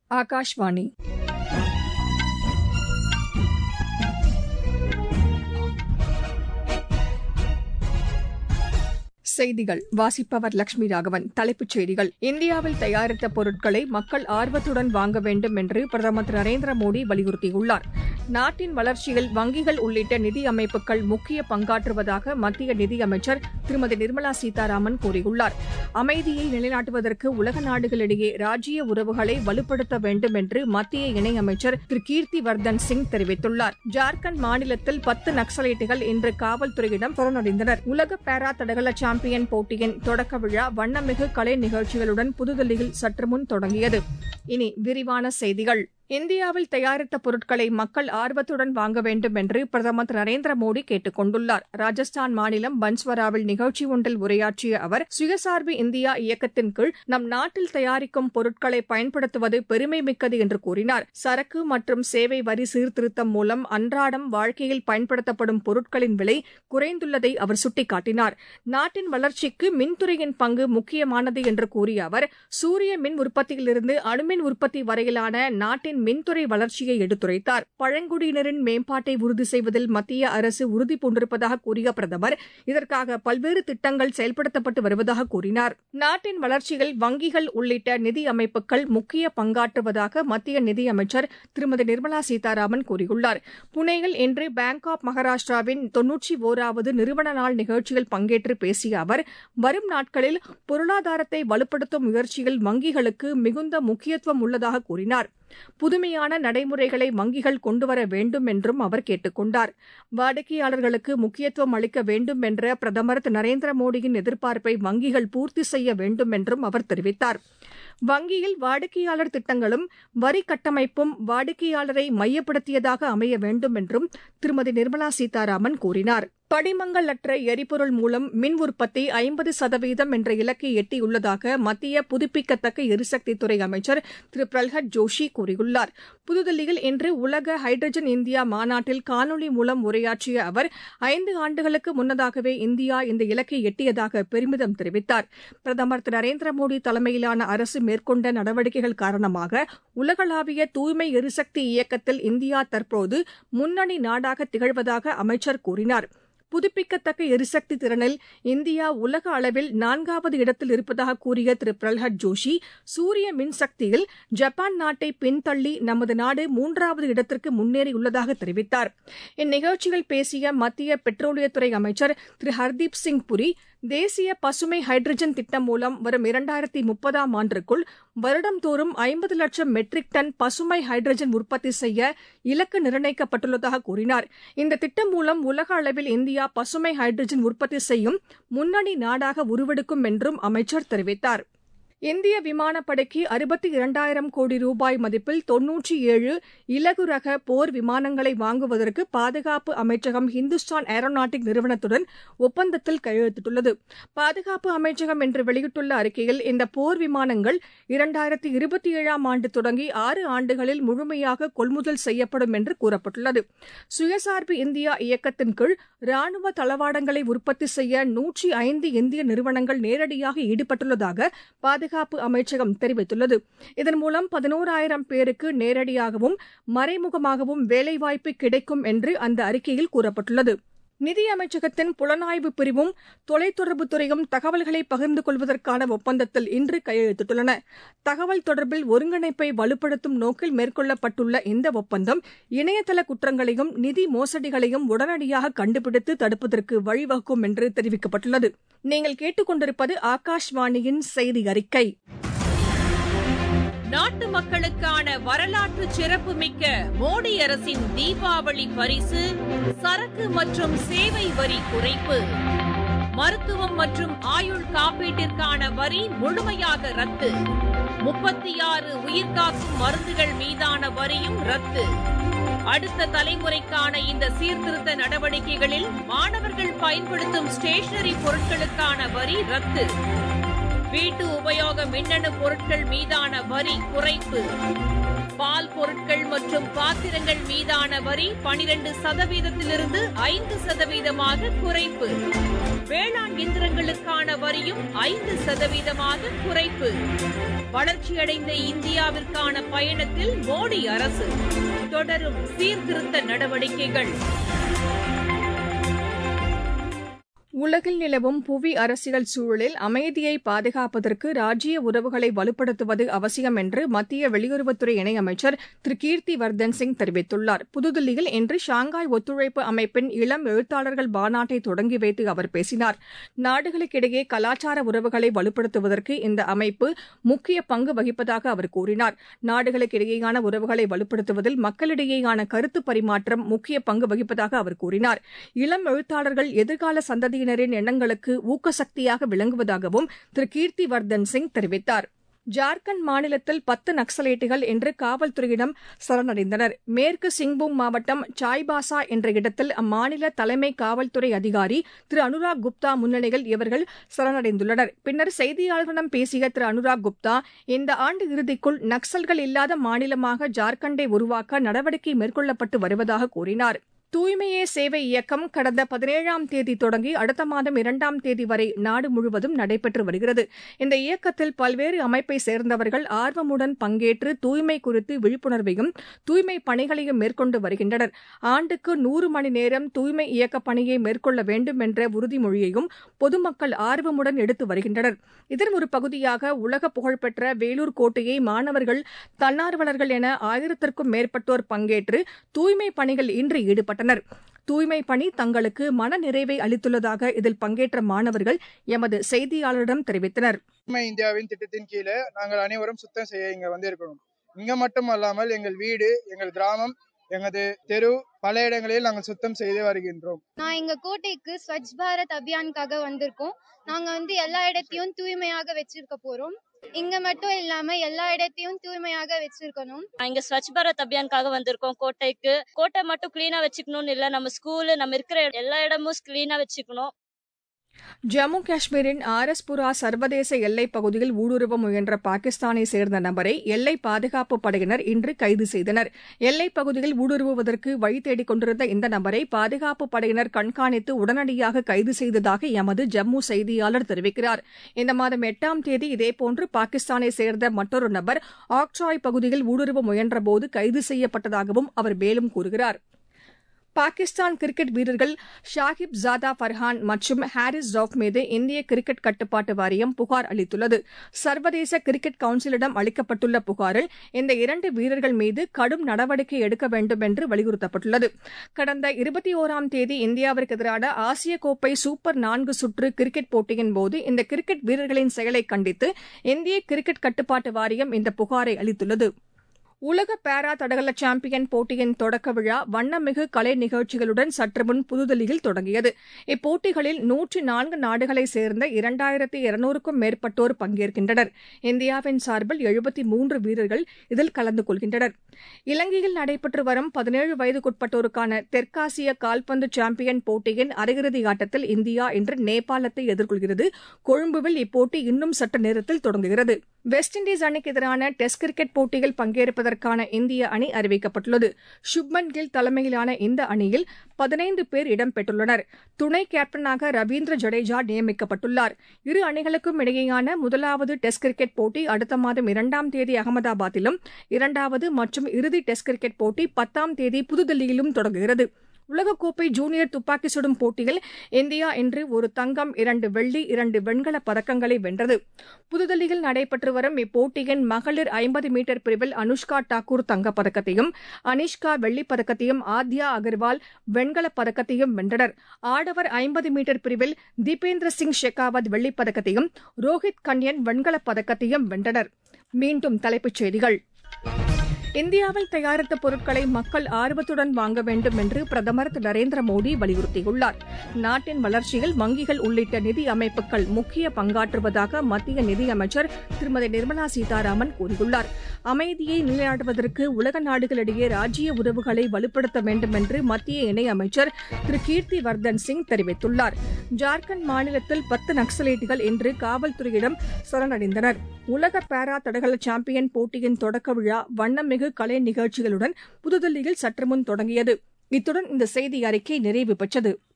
ஆகாஷ்வாணி செய்திகள் வாசிப்பவர் லட்சுமி ராகவன் தலைப்புச் செய்திகள் இந்தியாவில் தயாரித்த பொருட்களை மக்கள் ஆர்வத்துடன் வாங்க வேண்டும் என்று பிரதமர் திரு நரேந்திர மோடி வலியுறுத்தியுள்ளார் நாட்டின் வளர்ச்சியில் வங்கிகள் உள்ளிட்ட நிதி அமைப்புகள் முக்கிய பங்காற்றுவதாக மத்திய நிதியமைச்சர் திருமதி நிர்மலா சீதாராமன் கூறியுள்ளார் அமைதியை நிலைநாட்டுவதற்கு உலக நாடுகளிடையே ராஜ்ய உறவுகளை வலுப்படுத்த வேண்டும் என்று மத்திய இணையமைச்சர் திரு கீர்த்தி வர்தன் சிங் தெரிவித்துள்ளார் ஜார்க்கண்ட் மாநிலத்தில் பத்து நக்சலைட்டுகள் இன்று காவல்துறையிடம் சரணடைந்தனர் உலக பாரா தடகள சாம்பியன் போட்டியின் தொடக்க விழா வண்ணமிகு கலை நிகழ்ச்சிகளுடன் புதுதில்லியில் சற்றுமுன் தொடங்கியது இனி விரிவான செய்திகள் இந்தியாவில் தயாரித்த பொருட்களை மக்கள் ஆர்வத்துடன் வாங்க வேண்டும் என்று பிரதமர் திரு நரேந்திர மோடி கேட்டுக் கொண்டுள்ளார் ராஜஸ்தான் மாநிலம் பன்ஸ்வராவில் நிகழ்ச்சி ஒன்றில் உரையாற்றிய அவர் சுயசார்பு இந்தியா இயக்கத்தின் கீழ் நம் நாட்டில் தயாரிக்கும் பொருட்களை பயன்படுத்துவது பெருமை மிக்கது என்று கூறினார் சரக்கு மற்றும் சேவை வரி சீர்திருத்தம் மூலம் அன்றாடம் வாழ்க்கையில் பயன்படுத்தப்படும் பொருட்களின் விலை குறைந்துள்ளதை அவர் சுட்டிக்காட்டினார் நாட்டின் வளர்ச்சிக்கு மின்துறையின் பங்கு முக்கியமானது என்று கூறிய அவர் சூரிய மின் உற்பத்தியிலிருந்து அணுமின் உற்பத்தி வரையிலான நாட்டின் மின்துறை வளர்ச்சியை எடுத்துரைத்தார் பழங்குடியினரின் மேம்பாட்டை உறுதி செய்வதில் மத்திய அரசு உறுதி பூண்டிருப்பதாக கூறிய பிரதமர் இதற்காக பல்வேறு திட்டங்கள் செயல்படுத்தப்பட்டு வருவதாக கூறினார் நாட்டின் வளர்ச்சியில் வங்கிகள் உள்ளிட்ட நிதி அமைப்புகள் முக்கிய பங்காற்றுவதாக மத்திய நிதியமைச்சர் திருமதி நிர்மலா சீதாராமன் கூறியுள்ளார் புனேயில் இன்று பேங்க் ஆப் மகாராஷ்டிராவின் தொன்னூற்றி ஒராவது நிறுவன நாள் நிகழ்ச்சியில் பங்கேற்று பேசிய அவர் வரும் நாட்களில் பொருளாதாரத்தை வலுப்படுத்தும் முயற்சியில் வங்கிகளுக்கு மிகுந்த முக்கியத்துவம் உள்ளதாக கூறினார் புதுமையான நடைமுறைகளை வங்கிகள் கொண்டுவர வேண்டும் என்றும் அவர் கேட்டுக் கொண்டார் வாடிக்கையாளர்களுக்கு முக்கியத்துவம் அளிக்க வேண்டும் என்ற பிரதமர் திரு நரேந்திர மோடியின் எதிர்பார்ப்பை வங்கிகள் பூர்த்தி செய்ய வேண்டும் என்றும் அவர் தெரிவித்தார் வங்கியில் வாடிக்கையாளர் திட்டங்களும் வரி கட்டமைப்பும் வாடிக்கையாளரை மையப்படுத்தியதாக அமைய வேண்டும் என்றும் திருமதி நிர்மலா சீதாராமன் கூறினார் படிமங்கள் அற்ற எரிபொருள் மூலம் மின் உற்பத்தி ஐம்பது சதவீதம் என்ற இலக்கை எட்டியுள்ளதாக மத்திய புதுப்பிக்கத்தக்க எரிசக்தித்துறை அமைச்சர் திரு பிரல்ஹத் ஜோஷி கூறியுள்ளார் புதுதில்லியில் இன்று உலக ஹைட்ரஜன் இந்தியா மாநாட்டில் காணொலி மூலம் உரையாற்றிய அவர் ஐந்து ஆண்டுகளுக்கு முன்னதாகவே இந்தியா இந்த இலக்கை எட்டியதாக பெருமிதம் தெரிவித்தார் பிரதமர் திரு நரேந்திர மோடி தலைமையிலான அரசு மேற்கொண்ட நடவடிக்கைகள் காரணமாக உலகளாவிய தூய்மை எரிசக்தி இயக்கத்தில் இந்தியா தற்போது முன்னணி நாடாக திகழ்வதாக அமைச்சர் கூறினார் புதுப்பிக்கத்தக்க எரிசக்தி திறனில் இந்தியா உலக அளவில் நான்காவது இடத்தில் இருப்பதாக கூறிய திரு பிரல்ஹத் ஜோஷி சூரிய மின்சக்தியில் ஜப்பான் நாட்டை பின்தள்ளி நமது நாடு மூன்றாவது இடத்திற்கு முன்னேறியுள்ளதாக தெரிவித்தார் இந்நிகழ்ச்சியில் பேசிய மத்திய பெட்ரோலியத்துறை அமைச்சர் திரு ஹர்தீப் சிங் புரி தேசிய பசுமை ஹைட்ரஜன் திட்டம் மூலம் வரும் இரண்டாயிரத்தி முப்பதாம் ஆண்டிற்குள் வருடந்தோறும் ஐம்பது லட்சம் மெட்ரிக் டன் பசுமை ஹைட்ரஜன் உற்பத்தி செய்ய இலக்கு நிர்ணயிக்கப்பட்டுள்ளதாக கூறினார் இந்த திட்டம் மூலம் உலக அளவில் இந்தியா பசுமை ஹைட்ரஜன் உற்பத்தி செய்யும் முன்னணி நாடாக உருவெடுக்கும் என்றும் அமைச்சர் தெரிவித்தார் இந்திய விமானப்படைக்கு அறுபத்தி இரண்டாயிரம் கோடி ரூபாய் மதிப்பில் தொன்னூற்றி ஏழு இலகு ரக போர் விமானங்களை வாங்குவதற்கு பாதுகாப்பு அமைச்சகம் ஹிந்துஸ்தான் ஏரோநாட்டிக் நிறுவனத்துடன் ஒப்பந்தத்தில் கையெழுத்திட்டுள்ளது பாதுகாப்பு அமைச்சகம் இன்று வெளியிட்டுள்ள அறிக்கையில் இந்த போர் விமானங்கள் இரண்டாயிரத்தி இருபத்தி ஏழாம் ஆண்டு தொடங்கி ஆறு ஆண்டுகளில் முழுமையாக கொள்முதல் செய்யப்படும் என்று கூறப்பட்டுள்ளது சுயசார்பு இந்தியா இயக்கத்தின் கீழ் ராணுவ தளவாடங்களை உற்பத்தி செய்ய நூற்றி ஐந்து இந்திய நிறுவனங்கள் நேரடியாக ஈடுபட்டுள்ளதாக பாதுகாப்பு அமைச்சகம் தெரிவித்துள்ளது இதன் மூலம் பதினோராயிரம் பேருக்கு நேரடியாகவும் மறைமுகமாகவும் வேலைவாய்ப்பு கிடைக்கும் என்று அந்த அறிக்கையில் கூறப்பட்டுள்ளது நிதி அமைச்சகத்தின் புலனாய்வு பிரிவும் தொலைத்தொடர்புத் துறையும் தகவல்களை பகிர்ந்து கொள்வதற்கான ஒப்பந்தத்தில் இன்று கையெழுத்திட்டுள்ளன தகவல் தொடர்பில் ஒருங்கிணைப்பை வலுப்படுத்தும் நோக்கில் மேற்கொள்ளப்பட்டுள்ள இந்த ஒப்பந்தம் இணையதள குற்றங்களையும் நிதி மோசடிகளையும் உடனடியாக கண்டுபிடித்து தடுப்பதற்கு வழிவகுக்கும் என்று தெரிவிக்கப்பட்டுள்ளது நீங்கள் கேட்டுக்கொண்டிருப்பது ஆகாஷ்வாணியின் செய்தி அறிக்கை நாட்டு மக்களுக்கான வரலாற்று சிறப்புமிக்க மோடி அரசின் தீபாவளி பரிசு சரக்கு மற்றும் சேவை வரி குறைப்பு மருத்துவம் மற்றும் ஆயுள் காப்பீட்டிற்கான வரி முழுமையாக ரத்து முப்பத்தி ஆறு உயிர்காக்கும் மருந்துகள் மீதான வரியும் ரத்து அடுத்த தலைமுறைக்கான இந்த சீர்திருத்த நடவடிக்கைகளில் மாணவர்கள் பயன்படுத்தும் ஸ்டேஷனரி பொருட்களுக்கான வரி ரத்து வீட்டு உபயோக மின்னணு பொருட்கள் மீதான வரி குறைப்பு பால் பொருட்கள் மற்றும் பாத்திரங்கள் மீதான வரி பனிரெண்டு சதவீதத்திலிருந்து ஐந்து சதவீதமாக குறைப்பு வேளாண் இயந்திரங்களுக்கான வரியும் ஐந்து சதவீதமாக குறைப்பு வளர்ச்சியடைந்த இந்தியாவிற்கான பயணத்தில் மோடி அரசு தொடரும் சீர்திருத்த நடவடிக்கைகள் உலகில் நிலவும் புவி அரசியல் சூழலில் அமைதியை பாதுகாப்பதற்கு ராஜ்ய உறவுகளை வலுப்படுத்துவது அவசியம் என்று மத்திய வெளியுறவுத்துறை இணையமைச்சர் திரு கீர்த்தி வர்தன் சிங் தெரிவித்துள்ளார் புதுதில்லியில் இன்று ஷாங்காய் ஒத்துழைப்பு அமைப்பின் இளம் எழுத்தாளர்கள் மாநாட்டை தொடங்கி வைத்து அவர் பேசினார் நாடுகளுக்கிடையே கலாச்சார உறவுகளை வலுப்படுத்துவதற்கு இந்த அமைப்பு முக்கிய பங்கு வகிப்பதாக அவர் கூறினார் நாடுகளுக்கிடையேயான உறவுகளை வலுப்படுத்துவதில் மக்களிடையேயான கருத்து பரிமாற்றம் முக்கிய பங்கு வகிப்பதாக அவர் கூறினார் இளம் எழுத்தாளர்கள் எதிர்கால சந்ததியினர் கட்சியினரின் எண்ணங்களுக்கு ஊக்கசக்தியாக விளங்குவதாகவும் திரு கீர்த்தி வர்தன் சிங் தெரிவித்தார் ஜார்க்கண்ட் மாநிலத்தில் பத்து நக்சலைட்டுகள் இன்று காவல்துறையிடம் சரணடைந்தனர் மேற்கு சிங்பூம் மாவட்டம் சாய்பாசா என்ற இடத்தில் அம்மாநில தலைமை காவல்துறை அதிகாரி திரு அனுராக் குப்தா முன்னிலையில் இவர்கள் சரணடைந்துள்ளனர் பின்னர் செய்தியாளர்களிடம் பேசிய திரு அனுராக் குப்தா இந்த ஆண்டு இறுதிக்குள் நக்சல்கள் இல்லாத மாநிலமாக ஜார்க்கண்டை உருவாக்க நடவடிக்கை மேற்கொள்ளப்பட்டு வருவதாக கூறினார் தூய்மையே சேவை இயக்கம் கடந்த பதினேழாம் தேதி தொடங்கி அடுத்த மாதம் இரண்டாம் தேதி வரை நாடு முழுவதும் நடைபெற்று வருகிறது இந்த இயக்கத்தில் பல்வேறு அமைப்பை சேர்ந்தவர்கள் ஆர்வமுடன் பங்கேற்று தூய்மை குறித்து விழிப்புணர்வையும் தூய்மை பணிகளையும் மேற்கொண்டு வருகின்றனர் ஆண்டுக்கு நூறு மணி நேரம் தூய்மை இயக்க பணியை மேற்கொள்ள வேண்டும் என்ற உறுதிமொழியையும் பொதுமக்கள் ஆர்வமுடன் எடுத்து வருகின்றனர் இதன் ஒரு பகுதியாக உலக புகழ்பெற்ற வேலூர் கோட்டையை மாணவர்கள் தன்னார்வலர்கள் என ஆயிரத்திற்கும் மேற்பட்டோர் பங்கேற்று தூய்மை பணிகள் இன்று ஈடுபட்டனர் ஈடுபட்டனர் தூய்மை பணி தங்களுக்கு மன நிறைவை அளித்துள்ளதாக இதில் பங்கேற்ற மாணவர்கள் எமது செய்தியாளரிடம் தெரிவித்தனர் தூய்மை இந்தியாவின் திட்டத்தின் கீழே நாங்கள் அனைவரும் சுத்தம் செய்ய இங்க வந்து இருக்கணும் இங்க மட்டும் அல்லாமல் எங்கள் வீடு எங்கள் கிராமம் எங்களது தெரு பல இடங்களில் நாங்கள் சுத்தம் செய்து வருகின்றோம் நான் எங்க கோட்டைக்கு ஸ்வச் பாரத் அபியானுக்காக வந்திருக்கோம் நாங்க வந்து எல்லா இடத்தையும் தூய்மையாக வச்சிருக்க போறோம் இங்க மட்டும் இல்லாம எல்லா இடத்தையும் தூய்மையாக வச்சிருக்கணும் இங்க ஸ்வச் பாரத் அபியானுக்காக வந்திருக்கோம் கோட்டைக்கு கோட்டை மட்டும் கிளீனா வச்சுக்கணும்னு இல்ல நம்ம ஸ்கூலு நம்ம இருக்கிற எல்லா இடமும் கிளீனா வச்சுக்கணும் ஜம்மு காஷ்மீரின் ஆரஸ்புரா சர்வதேச எல்லைப் பகுதியில் ஊடுருவ முயன்ற பாகிஸ்தானை சேர்ந்த நபரை எல்லை பாதுகாப்பு படையினர் இன்று கைது செய்தனர் எல்லைப் பகுதியில் ஊடுருவுவதற்கு வழி தேடிக் கொண்டிருந்த இந்த நபரை பாதுகாப்பு படையினர் கண்காணித்து உடனடியாக கைது செய்ததாக எமது ஜம்மு செய்தியாளர் தெரிவிக்கிறார் இந்த மாதம் எட்டாம் தேதி இதேபோன்று பாகிஸ்தானை சேர்ந்த மற்றொரு நபர் ஆக்ட்ராய் பகுதியில் ஊடுருவ முயன்றபோது கைது செய்யப்பட்டதாகவும் அவர் மேலும் கூறுகிறார் பாகிஸ்தான் கிரிக்கெட் வீரர்கள் ஷாகிப் ஜாதா ஃபர்ஹான் மற்றும் ஹாரிஸ் ரவுஃப் மீது இந்திய கிரிக்கெட் கட்டுப்பாட்டு வாரியம் புகார் அளித்துள்ளது சர்வதேச கிரிக்கெட் கவுன்சிலிடம் அளிக்கப்பட்டுள்ள புகாரில் இந்த இரண்டு வீரர்கள் மீது கடும் நடவடிக்கை எடுக்க வேண்டும் என்று வலியுறுத்தப்பட்டுள்ளது கடந்த இருபத்தி ஓராம் தேதி இந்தியாவிற்கு எதிரான ஆசிய கோப்பை சூப்பர் நான்கு சுற்று கிரிக்கெட் போட்டியின் போது இந்த கிரிக்கெட் வீரர்களின் செயலை கண்டித்து இந்திய கிரிக்கெட் கட்டுப்பாட்டு வாரியம் இந்த புகாரை அளித்துள்ளது உலக பாரா தடகள சாம்பியன் போட்டியின் தொடக்க விழா வண்ணமிகு கலை நிகழ்ச்சிகளுடன் சற்றுமுன் புதுதில்லியில் தொடங்கியது இப்போட்டிகளில் நூற்றி நான்கு நாடுகளைச் சேர்ந்த இரண்டாயிரத்தி இருநூறுக்கும் மேற்பட்டோர் பங்கேற்கின்றனர் இந்தியாவின் சார்பில் எழுபத்தி மூன்று வீரர்கள் இதில் கலந்து கொள்கின்றனர் இலங்கையில் நடைபெற்று வரும் பதினேழு வயதுக்குட்பட்டோருக்கான தெற்காசிய கால்பந்து சாம்பியன் போட்டியின் அரையிறுதி ஆட்டத்தில் இந்தியா இன்று நேபாளத்தை எதிர்கொள்கிறது கொழும்புவில் இப்போட்டி இன்னும் சற்று நேரத்தில் தொடங்குகிறது வெஸ்ட் இண்டீஸ் அணிக்கு எதிரான டெஸ்ட் கிரிக்கெட் போட்டியில் பங்கேற்பதற்கான இந்திய அணி அறிவிக்கப்பட்டுள்ளது சுப்மன் கில் தலைமையிலான இந்த அணியில் பதினைந்து பேர் இடம்பெற்றுள்ளனர் துணை கேப்டனாக ரவீந்திர ஜடேஜா நியமிக்கப்பட்டுள்ளார் இரு அணிகளுக்கும் இடையேயான முதலாவது டெஸ்ட் கிரிக்கெட் போட்டி அடுத்த மாதம் இரண்டாம் தேதி அகமதாபாத்திலும் இரண்டாவது மற்றும் இறுதி டெஸ்ட் கிரிக்கெட் போட்டி பத்தாம் தேதி புதுதில்லியிலும் தொடங்குகிறது உலகக்கோப்பை ஜூனியர் துப்பாக்கி சுடும் போட்டியில் இந்தியா இன்று ஒரு தங்கம் இரண்டு வெள்ளி இரண்டு வெண்கலப் பதக்கங்களை வென்றது புதுதில்லியில் நடைபெற்று வரும் இப்போட்டியின் மகளிர் ஐம்பது மீட்டர் பிரிவில் அனுஷ்கா டாக்கூர் தங்கப்பதக்கத்தையும் அனிஷ்கா வெள்ளிப் பதக்கத்தையும் ஆத்யா அகர்வால் வெண்கலப் பதக்கத்தையும் வென்றனர் ஆடவர் ஐம்பது மீட்டர் பிரிவில் தீபேந்திர சிங் ஷெகாவத் வெள்ளிப் பதக்கத்தையும் ரோஹித் கன்யன் வெண்கலப் பதக்கத்தையும் வென்றனர் மீண்டும் தலைப்புச் செய்திகள் இந்தியாவில் தயாரித்த பொருட்களை மக்கள் ஆர்வத்துடன் வாங்க வேண்டும் என்று பிரதமர் திரு நரேந்திர மோடி வலியுறுத்தியுள்ளார் நாட்டின் வளர்ச்சியில் வங்கிகள் உள்ளிட்ட நிதி அமைப்புகள் முக்கிய பங்காற்றுவதாக மத்திய நிதியமைச்சர் திருமதி நிர்மலா சீதாராமன் கூறியுள்ளார் அமைதியை நிலைநாட்டுவதற்கு உலக நாடுகளிடையே ராஜ்ய உறவுகளை வலுப்படுத்த வேண்டும் என்று மத்திய இணையமைச்சர் திரு கீர்த்தி வர்தன் சிங் தெரிவித்துள்ளார் ஜார்க்கண்ட் மாநிலத்தில் பத்து நக்சலைட்டுகள் இன்று காவல்துறையிடம் சரணடைந்தனர் உலக பாரா தடகள சாம்பியன் போட்டியின் தொடக்க விழா வண்ணமிகு கலை நிகழ்ச்சிகளுடன் புதுதில்லியில் சற்றுமுன் தொடங்கியது இத்துடன் இந்த செய்தி அறிக்கை நிறைவு பெற்றது